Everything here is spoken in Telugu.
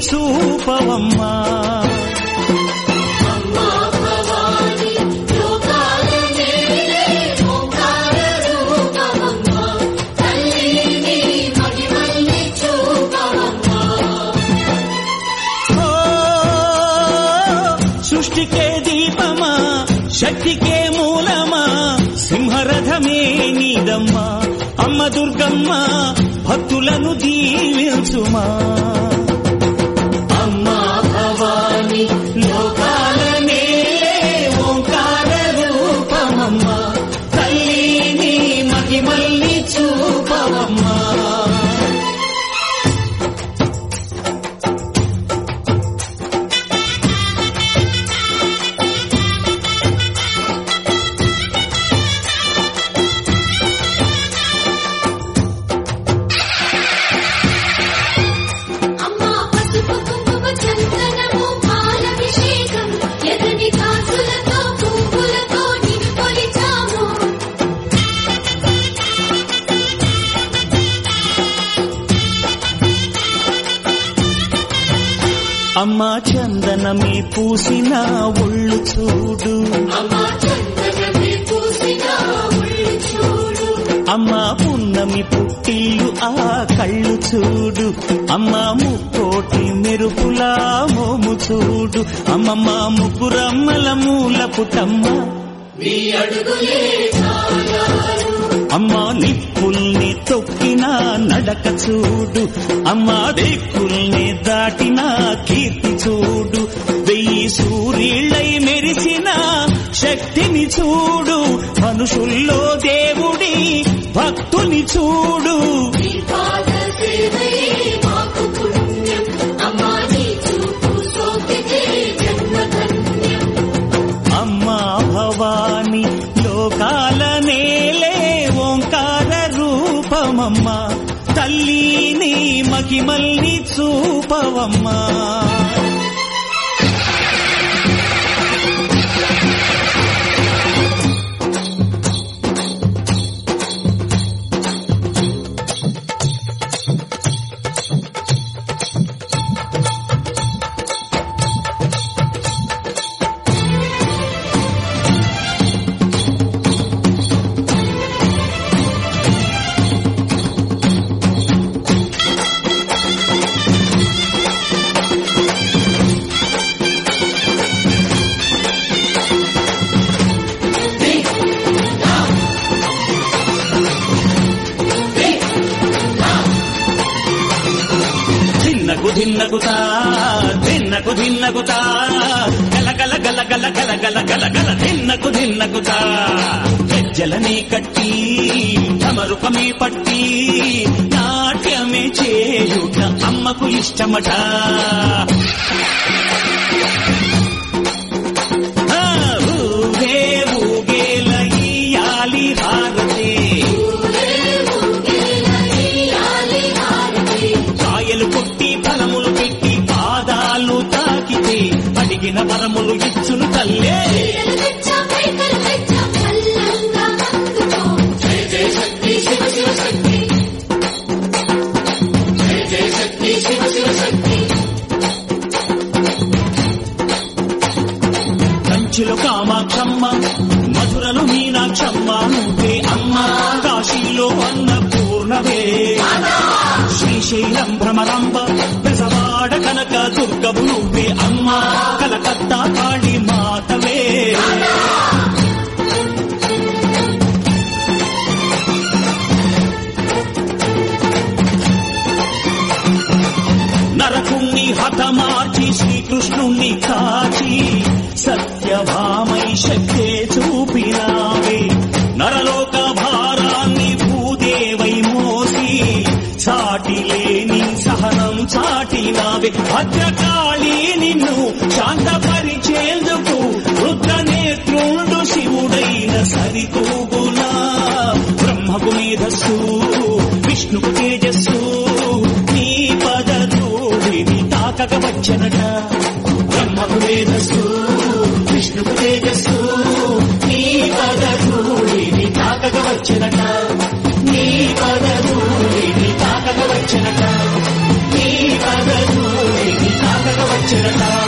చూపవమ్మా అమ్మా భవాని లోకాల నేలే ఓంకార రూపమమ్మా తల్లిని మహిమల్ని చూపవమ్మా ఓ సృష్టికే దీపమా శక్తికే మూలమా సింహరథమే నీదమ్మా అమ్మ దుర్గమ్మ భక్తులను దీవించుమా అమ్మా భవాని లోకాల నేలే ఓంకార రూపమమ్మా తల్లిని మహిమల్ని చూపవమ్మా అమ్మా పసుపు కుంకుమ చందనము పాలభిషేకం ఎర్రని కాసులతో పువ్వులతో నిన్ను కొలిచాము అమ్మా చందనమే పూసిన ఒళ్ళు చూడు అమ్మా చందనమే పూసిన ఒళ్ళు చూడు అమ్మా పున్నమి పుట్టిల్లు ఆ కళ్ళు చూడు అమ్మా ముక్కోటి మెరుపులా మోము చూడు అమ్మమ్మ ముగ్గురమ్మల మూల పుటమ్మ నీ అడుగులే చాలారు అమ్మా నిప్పుల్ని తొక్కిన నడక చూడు అమ్మా దిక్కుల్ని దాటిన కీర్తి చూడు వెయ్యి సూర్యుళ్ళై మెరిసిన శక్తిని చూడు మనుషుల్లో దేవుడి భక్తుని చూడు నీ పాద సేవయే మాకు పుణ్యం అమ్మా నీ చూపు సోకితే జన్మధన్యం అమ్మా భవాని లోకాల నేలే ఓంకార రూపమమ్మా తల్లిని మహిమల్ని చూపవమ్మా ధిన్నకు ధిన్నకుతా ధిన్నకు ధిన్నకుతా గల గల గల గల గల గల గల గల ధిన్నకు ధిన్నకుతా గజ్జలనే కట్టి తమరుకమే పట్టి నాట్యమే చేయుట అమ్మకు ఇష్టమట ఆ, ఊగే ఊగేల ఇయ్యాలి హారతే కాయలు కొట్టి ఫలములు పెట్టి పాదాలు తాకితే అడిగిన వరములు ఇచ్చును తల్లే కంచిలో కామాక్షమ్మ మధురలో మీనాక్షమ్మ నువ్వే అమ్మ కాశీలో అన్నపూర్ణవే శ్రీశైలం భ్రమరాంబ పెసవాడ కనక దుర్గవు నువ్వే అమ్మ కలకత్తా కాళీ మాతవే నరకుణ్ణి హతమార్చి శ్రీకృష్ణుణ్ణి కాచి సత్యభామై శక్తే చూపినావే నరలోక భారాన్ని భూదేవై మోసి చాటి లేని సహనం చాటినావే భద్రకాళి నిన్ను శాంతపరిచేందుకు రుద్రనేత్రుండు శివుడైన సరితూగునా బ్రహ్మకు మేధస్సు విష్ణుకు తేజస్సు నీ పదధూడిని తాకక వచ్చనట బ్రహ్మకు మేధస్సు విష్ణుకు తేజస్సు నీ పదధూడిని తాకక వచ్చనట నీ పదధూడిని తాకక వచ్చనట నీ పదధూడిని చిరకాల